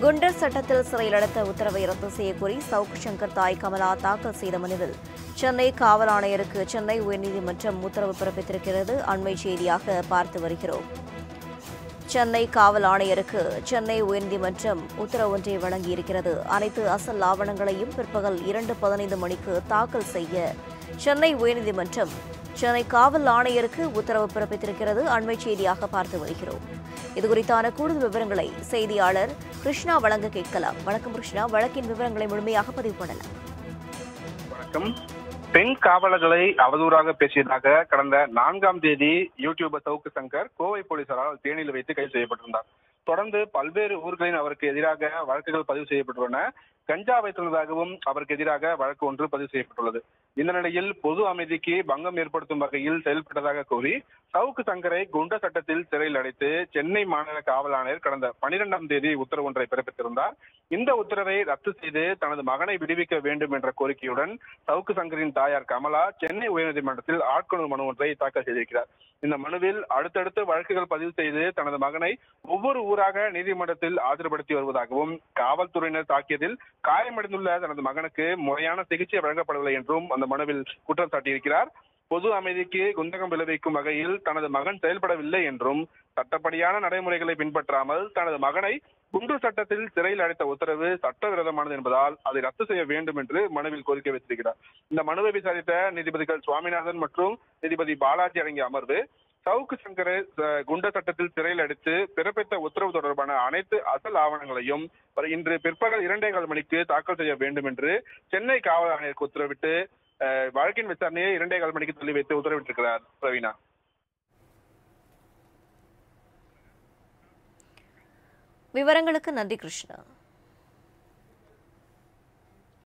குண்டர் சட்டத்தில் சிறையில் அடைத்த உத்தரவை ரத்து செய்யக்கோரி சவுக் சங்கர் தாய் கமலா தாக்கல் செய்த மனுவில் சென்னை காவல் ஆணையருக்கு சென்னை உயர்நீதிமன்றம் உத்தரவு பிறப்பித்திருக்கிறது அண்மை செய்தியாக பார்த்து வருகிறோம் சென்னை காவல் ஆணையருக்கு சென்னை உயர்நீதிமன்றம் உத்தரவு ஒன்றை வழங்கியிருக்கிறது அனைத்து அசல் ஆவணங்களையும் பிற்பகல் இரண்டு பதினைந்து மணிக்கு தாக்கல் செய்ய சென்னை உயர்நீதிமன்றம் சென்னை காவல் ஆணையருக்கு உத்தரவு பிறப்பித்திருக்கிறது அண்மை செய்தியாக பார்த்து வருகிறோம் இதுகுறித்தான கூடுதல் விவரங்களை செய்தியாளர் கிருஷ்ணா வழங்க கேட்கலாம் வணக்கம் கிருஷ்ணா வழக்கின் விவரங்களை முழுமையாக பதிவு பண்ணலாம் வணக்கம் பெண் காவலர்களை அவதூறாக பேசியதாக கடந்த நான்காம் தேதி யூடியூபர் சவுக்கு சங்கர் கோவை போலீசாரால் தேனியில் வைத்து கைது செய்யப்பட்டிருந்தார் தொடர்ந்து பல்வேறு ஊர்களில் அவருக்கு எதிராக வழக்குகள் பதிவு செய்யப்பட்டுள்ளன கஞ்சா வைத்துள்ளதாகவும் அவருக்கு எதிராக வழக்கு ஒன்று பதிவு செய்யப்பட்டுள்ளது இந்த நிலையில் பொது அமைதிக்கு பங்கம் ஏற்படுத்தும் வகையில் செயல்பட்டதாக கூறி சவுக்கு சங்கரை குண்ட சட்டத்தில் சிறையில் அடைத்து சென்னை மாநில காவல் ஆணையர் கடந்த பனிரெண்டாம் தேதி உத்தரவு ஒன்றை பிறப்பித்திருந்தார் இந்த உத்தரவை ரத்து செய்து தனது மகனை விடுவிக்க வேண்டும் என்ற கோரிக்கையுடன் சவுக்கு சங்கரின் தாயார் கமலா சென்னை உயர்நீதிமன்றத்தில் ஆட்கொணர் மனு ஒன்றை தாக்கல் செய்திருக்கிறார் இந்த மனுவில் அடுத்தடுத்து வழக்குகள் பதிவு செய்து தனது மகனை ஒவ்வொரு ஊராக நீதிமன்றத்தில் ஆஜர்படுத்தி வருவதாகவும் காவல்துறையினர் தாக்கியதில் காயமடைந்துள்ள தனது மகனுக்கு முறையான சிகிச்சை வழங்கப்படவில்லை என்றும் அந்த மனுவில் குற்றம் சாட்டியிருக்கிறார் பொது அமைதிக்கு குந்தகம் விளைவிக்கும் வகையில் தனது மகன் செயல்படவில்லை என்றும் சட்டப்படியான நடைமுறைகளை பின்பற்றாமல் தனது மகனை குண்டூர் சட்டத்தில் சிறையில் அடைத்த உத்தரவு சட்டவிரோதமானது என்பதால் அதை ரத்து செய்ய வேண்டும் என்று மனுவில் கோரிக்கை வைத்திருக்கிறார் இந்த மனுவை விசாரித்த நீதிபதிகள் சுவாமிநாதன் மற்றும் நீதிபதி பாலாஜி அடங்கிய அமர்வு சவுக்கு சங்கரை அஹ், குண்ட சட்டத்தில் சிறையில் அடைத்து பிறப்பித்த உத்தரவு தொடர்பான அனைத்து அசல் ஆவணங்களையும் இன்று பிற்பகல் இரண்டே கால் மணிக்கு தாக்கல் செய்ய வேண்டும் என்று சென்னை காவல் ஆணையருக்கு உத்தரவிட்டு அஹ், வழக்கின் விசாரணையை இரண்டே கால் மணிக்கு தள்ளி வைத்து உத்தரவிட்டிருக்கிறார் பிரவீனா விவரங்களுக்கு நன்றி கிருஷ்ணா